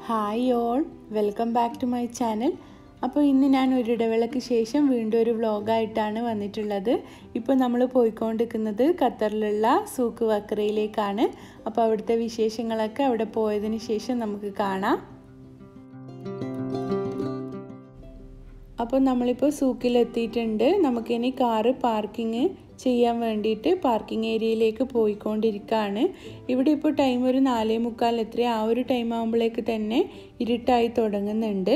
hi all welcome back to my channel അപ്പോൾ ഇന്ന് ഞാൻ ഒരു ഇടവേളയ്ക്ക് ശേഷം വീണ്ടും ഒരു വ്ളോഗായിട്ടാണ് വന്നിട്ടുള്ളത് ഇപ്പോൾ നമ്മൾ പോയിക്കൊണ്ടിരിക്കുന്നത് ഖത്തറിലുള്ള സൂക്ക് വക്രയിലേക്കാണ് അപ്പോൾ അവിടുത്തെ വിശേഷങ്ങളൊക്കെ അവിടെ പോയതിന് ശേഷം നമുക്ക് കാണാം അപ്പോൾ നമ്മളിപ്പോൾ സൂക്കിലെത്തിയിട്ടുണ്ട് നമുക്കിനി കാറ് പാർക്കിങ് ചെയ്യാൻ വേണ്ടിയിട്ട് പാർക്കിംഗ് ഏരിയയിലേക്ക് പോയിക്കൊണ്ടിരിക്കുകയാണ് ഇവിടെ ഇപ്പോൾ ടൈം ഒരു നാലേ മുക്കാൽ എത്ര ആ ഒരു ടൈം ആകുമ്പോഴേക്ക് തന്നെ ഇരുട്ടായി തുടങ്ങുന്നുണ്ട്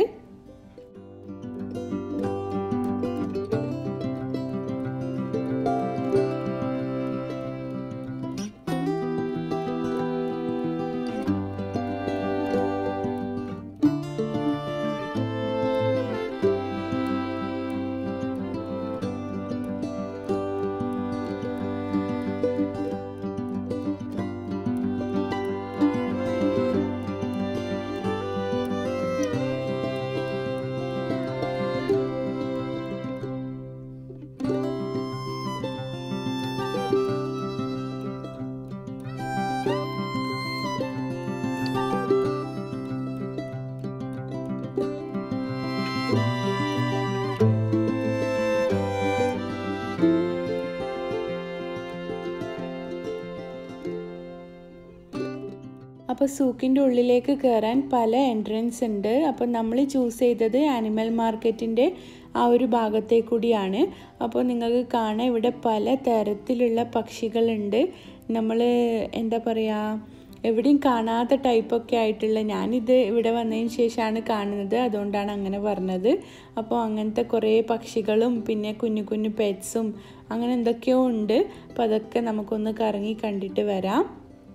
അപ്പോൾ സൂക്കിൻ്റെ ഉള്ളിലേക്ക് കയറാൻ പല എൻട്രൻസ് ഉണ്ട് അപ്പോൾ നമ്മൾ ചൂസ് ചെയ്തത് ആനിമൽ മാർക്കറ്റിൻ്റെ ആ ഒരു ഭാഗത്തേ കൂടിയാണ് അപ്പോൾ നിങ്ങൾക്ക് കാണാം ഇവിടെ പല തരത്തിലുള്ള പക്ഷികളുണ്ട് നമ്മൾ എന്താ പറയുക എവിടെയും കാണാത്ത ടൈപ്പൊക്കെ ആയിട്ടുള്ള ഞാനിത് ഇവിടെ വന്നതിന് ശേഷമാണ് കാണുന്നത് അതുകൊണ്ടാണ് അങ്ങനെ പറഞ്ഞത് അപ്പോൾ അങ്ങനത്തെ കുറേ പക്ഷികളും പിന്നെ കുഞ്ഞു കുഞ്ഞു പെറ്റ്സും അങ്ങനെ എന്തൊക്കെയോ ഉണ്ട് അപ്പോൾ അതൊക്കെ നമുക്കൊന്ന് കറങ്ങി കണ്ടിട്ട് വരാം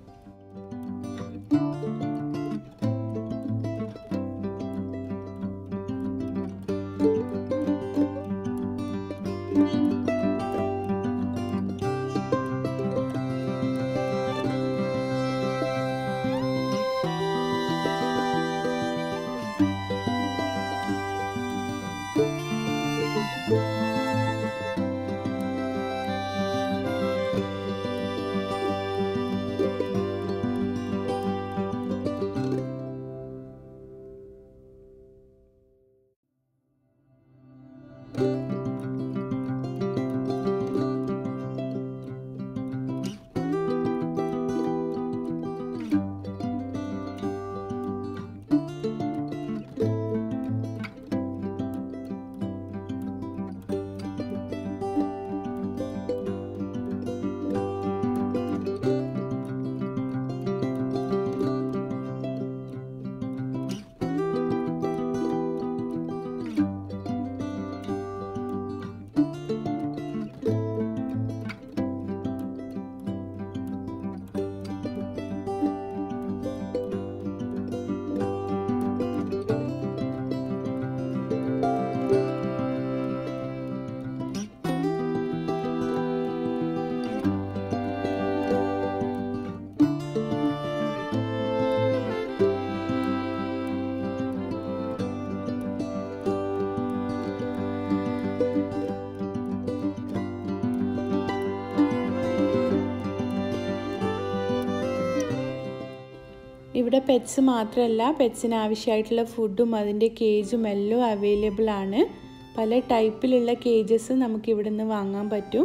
ഇവിടെ പെറ്റ്സ് മാത്രമല്ല പെറ്റ്സിന് ആവശ്യമായിട്ടുള്ള ഫുഡും അതിൻ്റെ കേജും എല്ലാം അവൈലബിൾ ആണ് പല ടൈപ്പിലുള്ള കേജസ് നമുക്ക് ഇവിടെ നിന്ന് വാങ്ങാൻ പറ്റും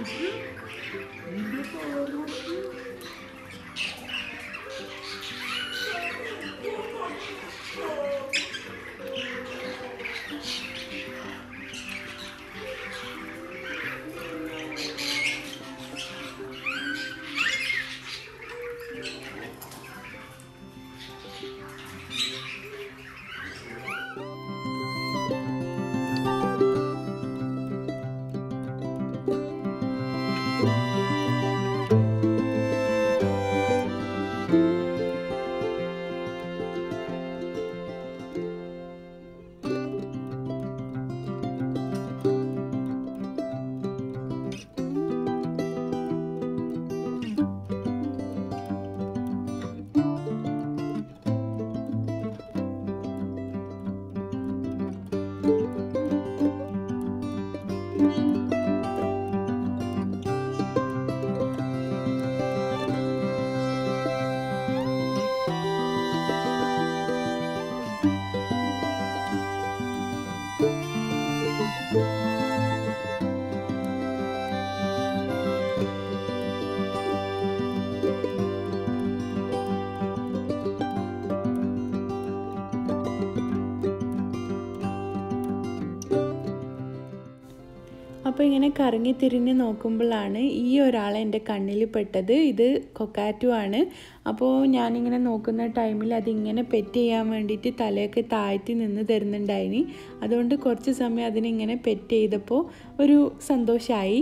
അപ്പോൾ ഇങ്ങനെ കറങ്ങി തിരിഞ്ഞ് നോക്കുമ്പോഴാണ് ഈ ഒരാൾ എൻ്റെ കണ്ണിൽ പെട്ടത് ഇത് കൊക്കാറ്റു ആണ് അപ്പോൾ ഞാനിങ്ങനെ നോക്കുന്ന ടൈമിൽ അതിങ്ങനെ പെറ്റ് ചെയ്യാൻ വേണ്ടിയിട്ട് തലയൊക്കെ താഴ്ത്തി നിന്ന് തരുന്നുണ്ടായിനി അതുകൊണ്ട് കുറച്ച് സമയം അതിനിങ്ങനെ പെറ്റ് ചെയ്തപ്പോൾ ഒരു സന്തോഷമായി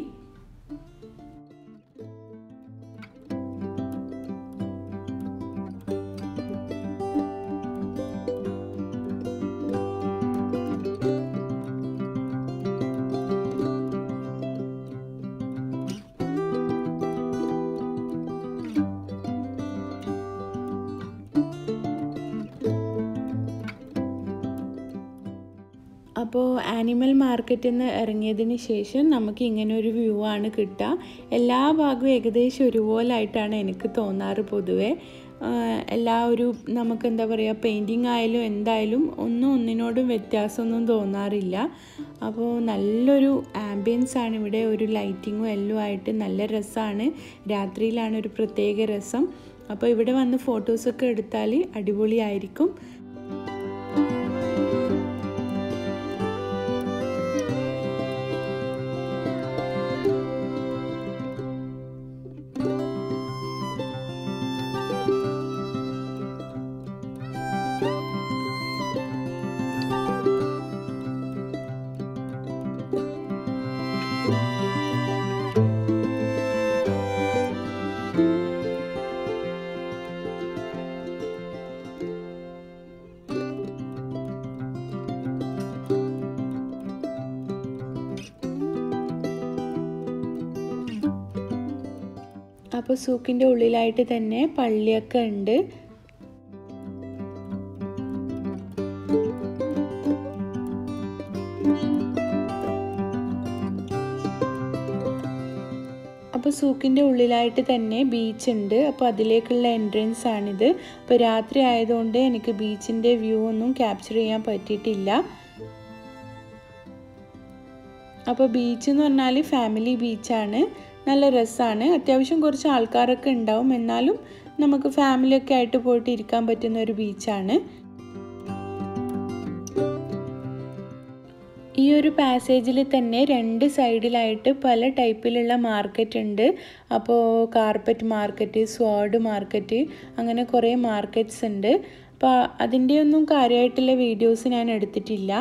അപ്പോൾ ആനിമൽ മാർക്കറ്റിൽ നിന്ന് ഇറങ്ങിയതിന് ശേഷം നമുക്ക് ഇങ്ങനെ ഒരു വ്യൂ ആണ് കിട്ടുക എല്ലാ ഭാഗവും ഏകദേശം ഒരുപോലായിട്ടാണ് എനിക്ക് തോന്നാറ് പൊതുവേ എല്ലാ ഒരു നമുക്ക് എന്താ പറയുക പെയിൻറ്റിങ് ആയാലും എന്തായാലും ഒന്നും ഒന്നിനോടും വ്യത്യാസമൊന്നും തോന്നാറില്ല അപ്പോൾ നല്ലൊരു ആംബിയൻസ് ആണ് ഇവിടെ ഒരു ലൈറ്റിങ്ങും എല്ലാം ആയിട്ട് നല്ല രസമാണ് രാത്രിയിലാണ് ഒരു പ്രത്യേക രസം അപ്പോൾ ഇവിടെ വന്ന് ഫോട്ടോസൊക്കെ എടുത്താൽ അടിപൊളിയായിരിക്കും അപ്പോൾ സൂക്കിൻ്റെ ഉള്ളിലായിട്ട് തന്നെ പള്ളിയൊക്കെ ഉണ്ട് അപ്പോൾ സൂക്കിൻ്റെ ഉള്ളിലായിട്ട് തന്നെ ബീച്ച് ഉണ്ട് അപ്പോൾ അതിലേക്കുള്ള എൻട്രൻസ് ആണിത് അപ്പോൾ രാത്രി ആയതുകൊണ്ട് എനിക്ക് ബീച്ചിൻ്റെ വ്യൂ ഒന്നും ക്യാപ്ചർ ചെയ്യാൻ പറ്റിയിട്ടില്ല അപ്പോൾ ബീച്ച് എന്ന് പറഞ്ഞാൽ ഫാമിലി ബീച്ചാണ് നല്ല രസമാണ് അത്യാവശ്യം കുറച്ച് ആൾക്കാരൊക്കെ ഉണ്ടാവും എന്നാലും നമുക്ക് ഫാമിലിയൊക്കെ ആയിട്ട് പോയിട്ട് ഇരിക്കാൻ പറ്റുന്ന ഒരു ബീച്ചാണ് ഈ ഒരു പാസേജിൽ തന്നെ രണ്ട് സൈഡിലായിട്ട് പല ടൈപ്പിലുള്ള മാർക്കറ്റ് ഉണ്ട് അപ്പോൾ കാർപ്പറ്റ് മാർക്കറ്റ് സ്വാഡ് മാർക്കറ്റ് അങ്ങനെ കുറേ മാർക്കറ്റ്സ് ഉണ്ട് അപ്പോൾ അതിൻ്റെയൊന്നും കാര്യമായിട്ടുള്ള വീഡിയോസ് ഞാൻ എടുത്തിട്ടില്ല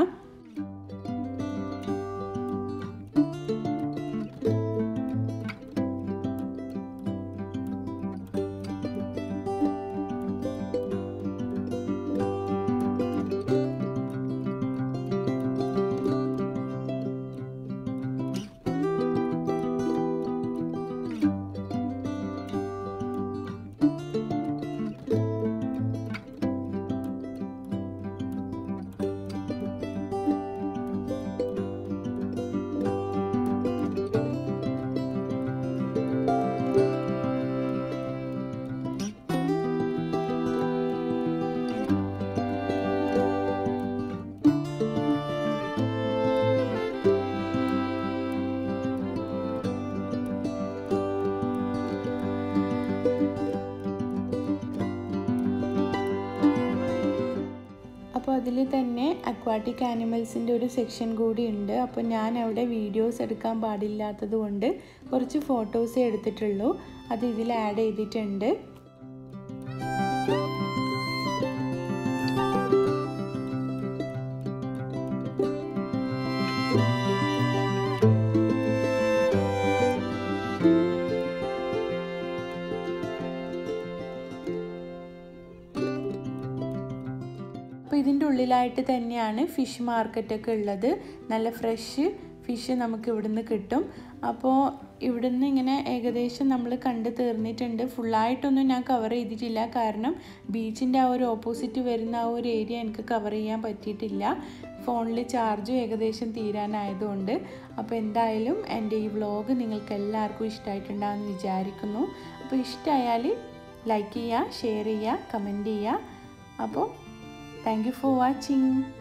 അതിൽ തന്നെ അക്വാട്ടിക് ആനിമൽസിൻ്റെ ഒരു സെക്ഷൻ കൂടി ഉണ്ട് അപ്പോൾ ഞാൻ അവിടെ വീഡിയോസ് എടുക്കാൻ പാടില്ലാത്തത് കൊണ്ട് കുറച്ച് ഫോട്ടോസേ എടുത്തിട്ടുള്ളൂ അത് ഇതിൽ ആഡ് ചെയ്തിട്ടുണ്ട് അപ്പോൾ ഇതിൻ്റെ ഉള്ളിലായിട്ട് തന്നെയാണ് ഫിഷ് മാർക്കറ്റൊക്കെ ഉള്ളത് നല്ല ഫ്രഷ് ഫിഷ് നമുക്ക് ഇവിടുന്ന് കിട്ടും അപ്പോൾ ഇവിടുന്ന് ഇങ്ങനെ ഏകദേശം നമ്മൾ കണ്ട് തീർന്നിട്ടുണ്ട് ഫുള്ളായിട്ടൊന്നും ഞാൻ കവർ ചെയ്തിട്ടില്ല കാരണം ബീച്ചിൻ്റെ ആ ഒരു ഓപ്പോസിറ്റ് വരുന്ന ആ ഒരു ഏരിയ എനിക്ക് കവർ ചെയ്യാൻ പറ്റിയിട്ടില്ല ഫോണിൽ ചാർജും ഏകദേശം തീരാനായതുകൊണ്ട് അപ്പോൾ എന്തായാലും എൻ്റെ ഈ വ്ളോഗ് നിങ്ങൾക്ക് എല്ലാവർക്കും ഇഷ്ടമായിട്ടുണ്ടാകുമെന്ന് വിചാരിക്കുന്നു അപ്പോൾ ഇഷ്ടമായാൽ ലൈക്ക് ചെയ്യുക ഷെയർ ചെയ്യുക കമൻറ്റ് ചെയ്യുക അപ്പോൾ താങ്ക് യു ഫോർ വാച്ചിങ്